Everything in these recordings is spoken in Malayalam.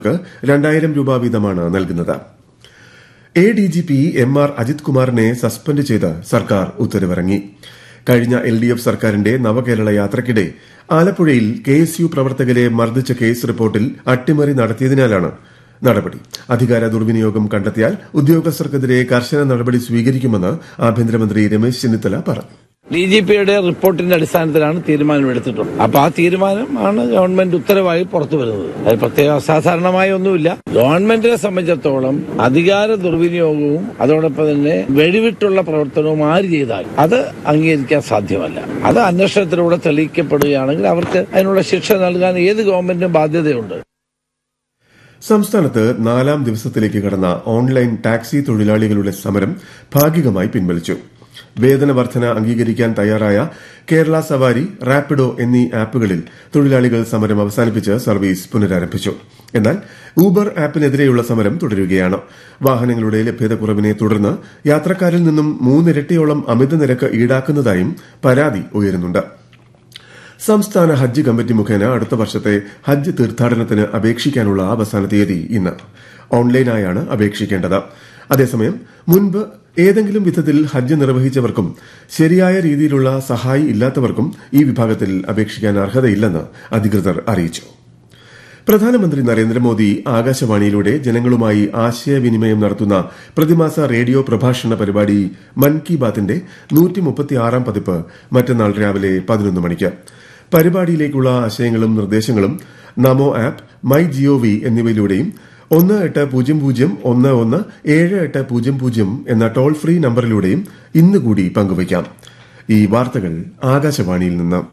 രണ്ടായിരം രൂപ വീതമാണ് നൽകുന്നത് A D G P M R Ajith കുമാറിനെ സസ്പെൻഡ് ചെയ്ത് സർക്കാർ ഉത്തരവിറങ്ങി കഴിഞ്ഞ എൽ ഡി എഫ് സർക്കാരിന്റെ നവകേരള യാത്രയ്ക്കിടെ ആലപ്പുഴയിൽ കെ എസ് യു പ്രവർത്തകരെ മർദ്ദിച്ച കേസ് റിപ്പോർട്ടിൽ അട്ടിമറി നടത്തിയതിനാലാണ് നടപടി അധികാര ദുർവിനിയോഗം കണ്ടെത്തിയാൽ ഉദ്യോഗസ്ഥർക്കെതിരെ കർശന നടപടി സ്വീകരിക്കുമെന്ന് ആഭ്യന്തരമന്ത്രി രമേശ് ചെന്നിത്തല പറഞ്ഞു ഡി ജി പിയുടെ റിപ്പോർട്ടിന്റെ അടിസ്ഥാനത്തിലാണ് തീരുമാനമെടുത്തിട്ടുള്ളത് അപ്പൊ ആ തീരുമാനമാണ് ഗവൺമെന്റ് ഉത്തരവായി പുറത്തു വരുന്നത് അത് പ്രത്യേക അസാധാരണമായ ഒന്നുമില്ല ഗവൺമെന്റിനെ സംബന്ധിച്ചിടത്തോളം അധികാര ദുർവിനിയോഗവും അതോടൊപ്പം തന്നെ വെടിവിട്ടുള്ള പ്രവർത്തനവും ആര് ചെയ്താൽ അത് അംഗീകരിക്കാൻ സാധ്യമല്ല അത് അന്വേഷണത്തിലൂടെ തെളിയിക്കപ്പെടുകയാണെങ്കിൽ അവർക്ക് അതിനുള്ള ശിക്ഷ നൽകാൻ ഏത് ഗവൺമെന്റിനും ബാധ്യതയുണ്ട് സംസ്ഥാനത്ത് നാലാം ദിവസത്തിലേക്ക് കടന്ന ഓൺലൈൻ ടാക്സി തൊഴിലാളികളുടെ സമരം ഭാഗികമായി പിൻവലിച്ചു വേതന വർധന അംഗീകരിക്കാൻ തയ്യാറായ കേരള സവാരി റാപ്പിഡോ എന്നീ ആപ്പുകളിൽ തൊഴിലാളികൾ സമരം അവസാനിപ്പിച്ച് സർവീസ് പുനരാരംഭിച്ചു എന്നാൽ ഊബർ ആപ്പിനെതിരെയുള്ള സമരം തുടരുകയാണ് വാഹനങ്ങളുടെ ലഭ്യതക്കുറവിനെ തുടർന്ന് യാത്രക്കാരിൽ നിന്നും മൂന്നിരട്ടിയോളം അമിത നിരക്ക് ഈടാക്കുന്നതായും പരാതി ഉയരുന്നുണ്ട് സംസ്ഥാന ഹജ്ജ് കമ്മിറ്റി മുഖേന അടുത്ത വർഷത്തെ ഹജ്ജ് തീർത്ഥാടനത്തിന് അപേക്ഷിക്കാനുള്ള അവസാന തീയതി ഇന്ന് ഓൺലൈനായാണ് അപേക്ഷിക്കേണ്ടത് അതേസമയം മുൻപ് ഏതെങ്കിലും വിധത്തിൽ ഹജ്ജ് നിർവഹിച്ചവർക്കും ശരിയായ രീതിയിലുള്ള സഹായി ഇല്ലാത്തവർക്കും ഈ വിഭാഗത്തിൽ അപേക്ഷിക്കാൻ അർഹതയില്ലെന്ന് അധികൃതർ അറിയിച്ചു പ്രധാനമന്ത്രി നരേന്ദ്രമോദി ആകാശവാണിയിലൂടെ ജനങ്ങളുമായി ആശയവിനിമയം നടത്തുന്ന പ്രതിമാസ റേഡിയോ പ്രഭാഷണ പരിപാടി മൻ കി ബാത്തിന്റെ നൂറ്റിമുപ്പത്തിയാറാം പതിപ്പ് മറ്റന്നാൾ രാവിലെ പതിനൊന്ന് മണിക്ക് പരിപാടിയിലേക്കുള്ള ആശയങ്ങളും നിർദ്ദേശങ്ങളും നമോ ആപ്പ് മൈ ജിഒവി എന്നിവയിലൂടെയും ഒന്ന് എട്ട് പൂജ്യം പൂജ്യം ഒന്ന് ഒന്ന് ഏഴ് എട്ട് പൂജ്യം പൂജ്യം എന്ന ടോൾ ഫ്രീ നമ്പറിലൂടെയും ഇന്നുകൂടി പങ്കുവയ്ക്കാം ഈ വാർത്തകൾ ആകാശവാണിയിൽ നിന്ന്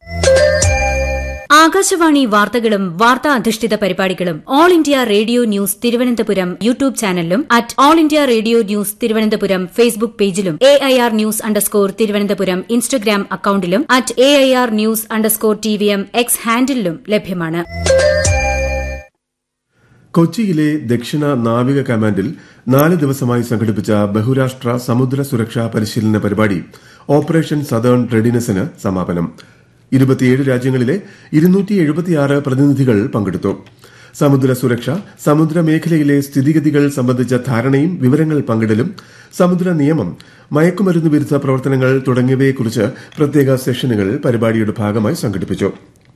ആകാശവാണി വാർത്തകളും വാർത്താ അധിഷ്ഠിത പരിപാടികളും All India Radio news Thiruvananthapuram YouTube ചാനലിലും at All India Radio news Thiruvananthapuram Facebook പേജിലും A I R news underscore Thiruvananthapuram Instagram അക്കൌണ്ടിലും at A I R news underscore T V M X ഹാൻഡിലും ലഭ്യമാണ് കൊച്ചിയിലെ ദക്ഷിണ നാവിക കമാൻഡിൽ നാല് ദിവസമായി സംഘടിപ്പിച്ച ബഹുരാഷ്ട്ര സമുദ്ര സുരക്ഷാ പരിശീലന പരിപാടി ഓപ്പറേഷൻ സദേൺ റെഡിനെസിന് സമാപനം ഇരുപത്തിയേഴ് രാജ്യങ്ങളിലെ ഇരുന്നൂറ്റി എഴുപത്തിയാറ് പ്രതിനിധികൾ പങ്കെടുത്തു സമുദ്ര സുരക്ഷ സമുദ്രമേഖലയിലെ സ്ഥിതിഗതികൾ സംബന്ധിച്ച ധാരണയും വിവരങ്ങൾ പങ്കിടലും സമുദ്ര നിയമം മയക്കുമരുന്ന് വിരുദ്ധ പ്രവർത്തനങ്ങൾ തുടങ്ങിയവയെക്കുറിച്ച് പ്രത്യേക സെഷനുകൾ പരിപാടിയുടെ ഭാഗമായി സംഘടിപ്പിച്ചു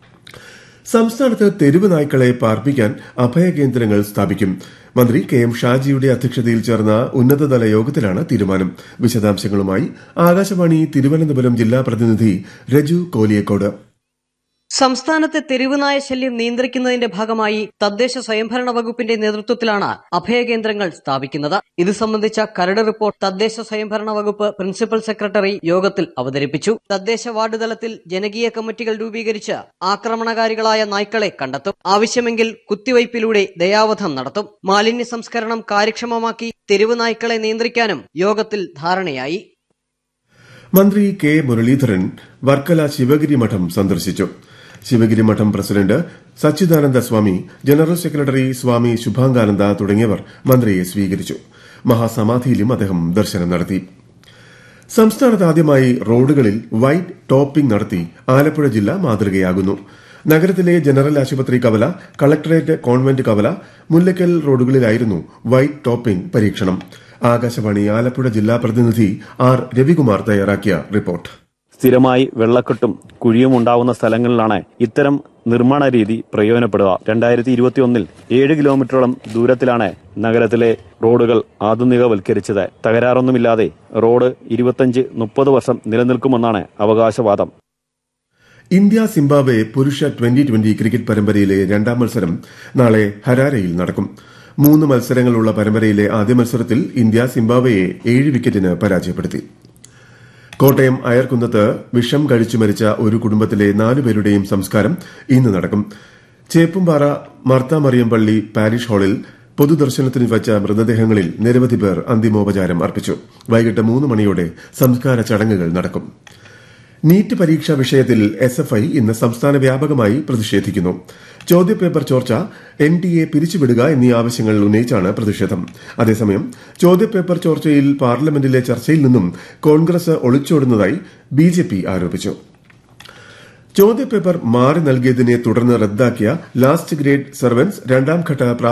സംസ്ഥാനത്ത് തെരുവ് നായ്ക്കളെ പാർപ്പിക്കാൻ അഭയകേന്ദ്രങ്ങൾ സ്ഥാപിക്കും മന്ത്രി കെ എം ഷാജിയുടെ അധ്യക്ഷതയിൽ ചേർന്ന ഉന്നതതല യോഗത്തിലാണ് തീരുമാനം വിശദാംശങ്ങളുമായി ആകാശവാണി തിരുവനന്തപുരം ജില്ലാ പ്രതിനിധി രജു കോലിയക്കോട് സംസ്ഥാനത്തെ തെരുവുനായ ശല്യം നിയന്ത്രിക്കുന്നതിന്റെ ഭാഗമായി തദ്ദേശ സ്വയംഭരണ വകുപ്പിന്റെ നേതൃത്വത്തിലാണ് അഭയകേന്ദ്രങ്ങൾ സ്ഥാപിക്കുന്നത് ഇത് സംബന്ധിച്ച കരട് റിപ്പോർട്ട് തദ്ദേശ സ്വയംഭരണ വകുപ്പ് പ്രിൻസിപ്പൽ സെക്രട്ടറി യോഗത്തിൽ അവതരിപ്പിച്ചു തദ്ദേശ വാർഡ് തലത്തിൽ ജനകീയ കമ്മിറ്റികൾ രൂപീകരിച്ച് ആക്രമണകാരികളായ നായ്ക്കളെ കണ്ടെത്തും ആവശ്യമെങ്കിൽ കുത്തിവയ്പിലൂടെ ദയാവധം നടത്തും മാലിന്യ സംസ്കരണം കാര്യക്ഷമമാക്കി തെരുവ് നായ്ക്കളെ നിയന്ത്രിക്കാനും യോഗത്തിൽ ധാരണയായി മന്ത്രി കെ മുരളീധരൻ വർക്കല ശിവഗിരി മഠം സന്ദർശിച്ചു ശിവഗിരി മഠം president Sachidananda Swami general secretary Swami Subhangananda തുടങ്ങിയവർ മന്ത്രിയെ സ്വീകരിച്ചു മഹാസമാധിയിലും അദ്ദേഹം ദർശനം നടത്തി സംസ്ഥാനത്ത് ആദ്യമായി റോഡുകളിൽ വൈറ്റ് ടോപ്പിംഗ് നടത്തി ആലപ്പുഴ ജില്ല മാതൃകയാകുന്നു നഗരത്തിലെ ജനറൽ ആശുപത്രി കവല കളക്ടറേറ്റ് കോൺവെന്റ് കവല മുല്ലക്കൽ റോഡുകളിലായിരുന്നു വൈറ്റ് ടോപ്പിംഗ് പരീക്ഷണം ആകാശവാണി ആലപ്പുഴ ജില്ലാ പ്രതിനിധി ആർ രവികുമാർ തയ്യാറാക്കിയ റിപ്പോർട്ട് സ്ഥിരമായി വെള്ളക്കെട്ടും കുഴിയും ഉണ്ടാവുന്ന സ്ഥലങ്ങളിലാണ് ഇത്തരം നിർമ്മാണ രീതി പ്രയോജനപ്പെടുക രണ്ടായിരത്തി ഇരുപത്തിയൊന്നിൽ ഏഴ് കിലോമീറ്ററോളം ദൂരത്തിലാണ് നഗരത്തിലെ റോഡുകൾ ആധുനികവൽക്കരിച്ചത് തകരാറൊന്നുമില്ലാതെ റോഡ് ഇരുപത്തഞ്ച് മുപ്പത് വർഷം നിലനിൽക്കുമെന്നാണ് അവകാശവാദം ഇന്ത്യ സിംബാബ്വെ പുരുഷ ട്വന്റി ട്വന്റി ക്രിക്കറ്റ് പരമ്പരയിലെ രണ്ടാം മത്സരം നാളെ ഹരാരയിൽ നടക്കും മൂന്ന് മത്സരങ്ങളുള്ള പരമ്പരയിലെ ആദ്യ മത്സരത്തിൽ ഇന്ത്യ സിംബാബ്വെയെ ഏഴ് വിക്കറ്റിന് പരാജയപ്പെടുത്തി കോട്ടയം അയർക്കുന്നത്ത് വിഷം കഴിച്ചു മരിച്ച ഒരു കുടുംബത്തിലെ നാലുപേരുടെയും സംസ്കാരം ഇന്ന് നടക്കും ചേപ്പുംപാറ മർത്താമറിയം പള്ളി പാരിഷ് ഹാളിൽ പൊതുദർശനത്തിന് വച്ച മൃതദേഹങ്ങളിൽ നിരവധി പേർ അന്തിമോപചാരം അർപ്പിച്ചു വൈകിട്ട് മൂന്ന് മണിയോടെ സംസ്കാര ചടങ്ങുകൾ നടക്കും നീറ്റ് പരീക്ഷാ വിഷയത്തിൽ എസ് എഫ് ഐ ഇന്ന് സംസ്ഥാന വ്യാപകമായി പ്രതിഷേധിക്കുന്നു ചോദ്യപേപ്പർ ചോർച്ച എൻ ടി എ പിരിച്ചുവിടുക എന്നീ ആവശ്യങ്ങൾ ഉന്നയിച്ചാണ് പ്രതിഷേധം അതേസമയം ചോദ്യപേപ്പർ ചോർച്ചയിൽ പാർലമെന്റിലെ ചർച്ചയിൽ നിന്നും കോൺഗ്രസ് ഒളിച്ചോടുന്നതായി ബി ജെ പി ആരോപിച്ചു ചോദ്യപേപ്പർ മാറി നൽകിയതിനെ തുടർന്ന് റദ്ദാക്കിയ ലാസ്റ്റ് ഗ്രേഡ് സർവൻസ് രണ്ടാംഘട്ട